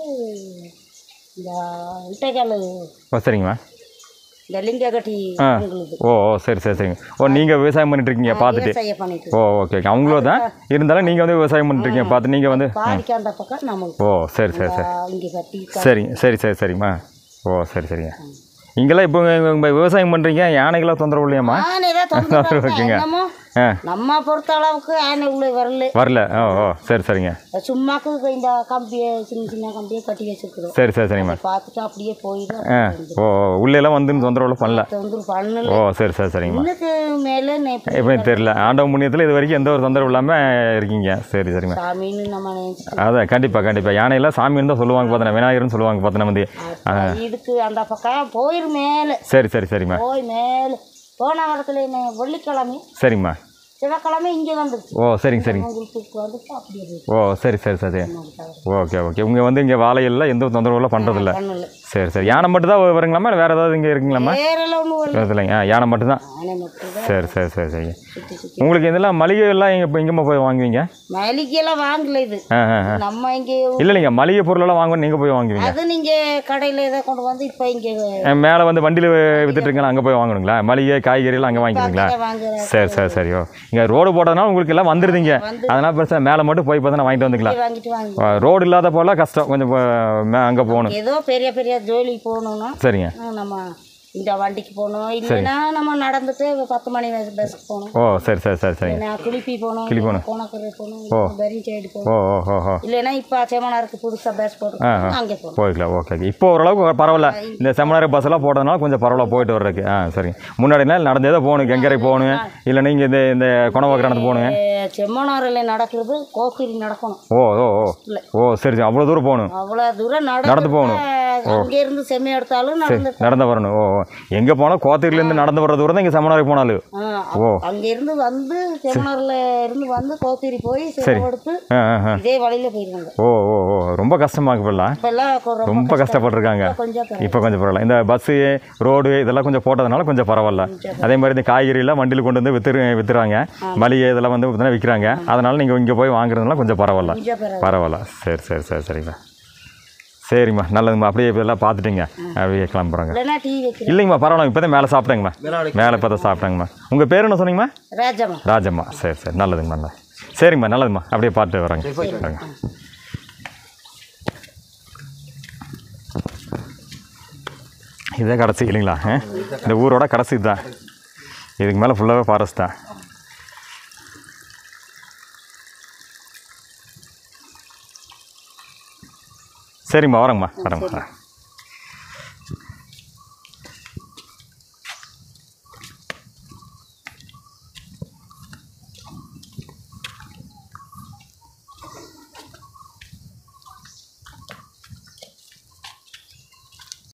இந்த இட்டைக்கால் ஓ சரிங்கம்மா இந்த லிங்ககட்டி ஆ. உங்களுக்கு ஓ ஓ சரி சரி சரிங்க ஓ நீங்கள் விவசாயம் பண்ணிட்டு இருக்கீங்க பார்த்துட்டு விவசாயம் பண்ணிட்டு ஓ ஓகே ஓகே அவங்களும் தான் இருந்தாலும் நீங்கள் வந்து விவசாயம் பண்ணிட்டு இருக்கீங்க பார்த்து நீங்கள் வந்து பாதிக்கு அந்த பக்கம் நமக்கு ஓ சரி சரி சரி இங்கே கட்டி சரிங்க சரி சரி சரிம்மா ஓ சரி சரிங்க இங்கெல்லாம் இப்போ உங்க விவசாயம் பண்ணுறீங்க யானைகளாம் தொந்தரவு இல்லையாம்மா ஆனை தான் தொந்தரவு ஓகேங்க. என்னமோ ஆ நம்ம பொறுத்த அளவுக்கு ஆனை உள்ள வரல வரல ஓ ஓ சரி சரிங்க சும்மாக்கு இந்த கம்பியை சின்ன சின்ன கம்பியை கட்டி வச்சிருக்கிறோம் சரி சரி சரிங்கம்மா பார்த்துட்டு அப்படியே போயிடும் ஆ ஓ ஓ, உள்ளேலாம் வந்து தொந்தரவுலாம் பண்ணல தொந்தரவு பண்ணல ஓ சரி சரி சரிங்கம்மா இன்னுக்கு மேலே நெ- இப்போ தெரியல ஆண்டவ முன்னியத்தில் இது வரைக்கும் எந்த ஒரு தொந்தரவு இல்லாமல் இருக்கீங்க சரி சரிம்மா சாமின்னு நம்ம நினைச்சு அதான் கண்டிப்பாக கண்டிப்பாக யானையெல்லாம் சாமின்னு தான் சொல்லுவாங்க பார்த்தேன் விநாயகர்னு சொல்லுவாங்க பார்த்தேன் வந்து அப்ப இதுக்கு அந்த பக்கம் போயிரு மேலே சரி சரி சரிம்மா போய் மேலே போன வாரத்தில் என்ன வெள்ளிக்கிழமை சரிம்மா செவ்வாய்க்கிழமை இங்கே வந்துருச்சு ஓ சரிங்க சரிங்க உங்களுக்கு வந்துட்டு அப்படியே போயிடுச்சு. ஓ சரி சரி சரி ஓகே ஓகே இங்கே வந்து இங்கே வாழையெல்லாம் எந்த தொந்தரவுலாம் பண்ணுறதில்ல பண்ணல சரி சரி யானை மட்டும் தான் வருங்களாம்மா இல்லை வேறு ஏதாவது இங்கே இருக்குங்களாம்மா வேறெல்லாம் ஒன்றும் வரல இல்லைங்க ஆ யானை மட்டும் தான் ஆனை மட்டும் தான் சரி சரி சரி சரி சுற்றி சுற்றி உங்களுக்கு இதெல்லாம் மளிகை எல்லாம் இங்கே இப்போ எங்கேம்மா போய் வாங்குவீங்க மளிகையெல்லாம் வாங்கல இது ஆ ஆ ஆ நம்ம இங்கே இல்லை இல்லைங்க மளிகை பொருளெல்லாம் வாங்கணும் நீங்கள் போய் வாங்குவீங்க அது நீங்கள் கடையில் இதை கொண்டு வந்து இப்போ இங்கே மேலே வந்து வண்டியில் வித்துட்டு இருக்கீங்களா அங்கே போய் வாங்கணுங்களா மளிகை காய்கறிலாம் அங்கே வாங்கிக்குவீங்களா வாங்குற சரி சரி சரி ஓ இங்கே ரோடு போட்டதுனால உங்களுக்கு எல்லாம் வந்துடுதுங்க வந்து- அதனால் பிரச்சனை மேலே மட்டும் போய் பார்த்தா வாங்கிட்டு வந்துக்கலாம் வாங்கிட்டு வாங்கி ரோடு இல்லாத போல கஷ்டம் கொஞ்சம் அங்கே போகணும் ஏதோ பெரிய பெரிய ஜோலி போகணும்னா சரிங்க ஆ, நம்ம இந்த வண்டிக்கு போகணும் இல்லைன்னா நம்ம நடந்துட்டு பத்து மணி பஸ்ஸுக்கு போகணும் ஓ சரி சரி சரி சரிங்க இல்லைன்னா குளிப்பி போகணும் கிளி போகணும். கோணக்கரை போகணும் பெரிய சைடு போகணும் ஓ ஓ ஓ ஓ இல்லைன்னா இப்போ செமனாருக்கு புதுசாக பஸ் போட்டு அங்கே போகணும் போய்க்கலாம் ஓகே ஓகே இப்போ ஓரளவுக்கு பரவாயில்ல இந்த செமினார் பஸ் எல்லாம் போட்டதுனால கொஞ்சம் பரவாயில்ல போயிட்டு வர்றதுக்கு ஆ சரிங்க முன்னாடினா நடந்தே தான் போகணும் கெங்கரை போகணும் இல்லை நீங்கள் இந்த இந்த குணவாக்கு நடந்து போகணுங்க செம்மனாரில் நடக்கிறது கோக்கிரி நடக்கணும் ஓ ஓ ஓ இல்ல. ஓ சரி சரி அவ்வளோ தூரம் போகணும் அவ்வளோ தூரம் நடந்து நடந்து போகணும். அங்கேருந்து செம்மி எடுத்தாலும் நடந்து நடந்து வரணும் ஓ ஓ எங்கே போனால் கோத்தகிரிலேருந்து நடந்து வர தூரம் தான் இங்கே செமினாருக்கு போனாலும் ஆ, ஓ. அங்கேருந்து வந்து செம்மனாரில் இருந்து வந்து கோத்திரி போய் செலவெடுத்து ஆ ஆ ஆ இதே வழியில் போயிடுவாங்க ஓ ஓ ஓ ரொம்ப கஷ்டமாக இப்போல்லாம் இப்போல்லாம் கொ- ரொம்ப ரொம்ப கஷ்டப்பட்டிருக்காங்க கொஞ்சம் பரவாயில்ல. இப்போ கொஞ்சம் பரவாயில்ல இந்த பஸ்ஸு ரோடு இதெல்லாம் கொஞ்சம் போட்டதுனால கொஞ்சம் பரவாயில்ல அதே மாதிரி இந்த காய்கறியெல்லாம் வண்டியில் கொண்டு வந்து வித்துரு வித்துறாங்க மளிகை இதெல்லாம் வந்து பார்த்தீங்கன்னா விற்கிறாங்க அதனால் நீங்கள் இங்கே போய் வாங்குறதுனால கொஞ்சம் பரவாயில்ல கொஞ்சம் பரவாயில்ல பரவாயில்ல சரி சரி சரி சரிம்மா சரிம்மா நல்லதும்மா அப்படியே இதெல்லாம் பார்த்துட்டீங்க அப்படியே கிளம்புறோங்க இல்லைன்னா டீ வைக்கிறேன் இல்லைங்கம்மா பரவாயில்ல இப்போ தான் மேலே சாப்பிட்டேங்கம்மா மேலே இப்போ தான் சாப்பிட்டேங்கம்மா உங்கள் பேர் என்ன சொன்னீங்கம்மா ராஜம்மா ராஜம்மா சரி சரி நல்லதுங்கம்மா நல்லது சரிங்கம்மா நல்லதும்மா அப்படியே பார்த்துட்டு வரேங்க வரேங்க இதே கடைசி இல்லைங்களா ஆ? இந்த ஊரோட கடைசி தான் இதுக்கு மேலே ஃபுல்லாகவே ஃபாரஸ்ட் தான் சரிம்மா வரேங்கம்மா வரேங்கம்மா வரேன்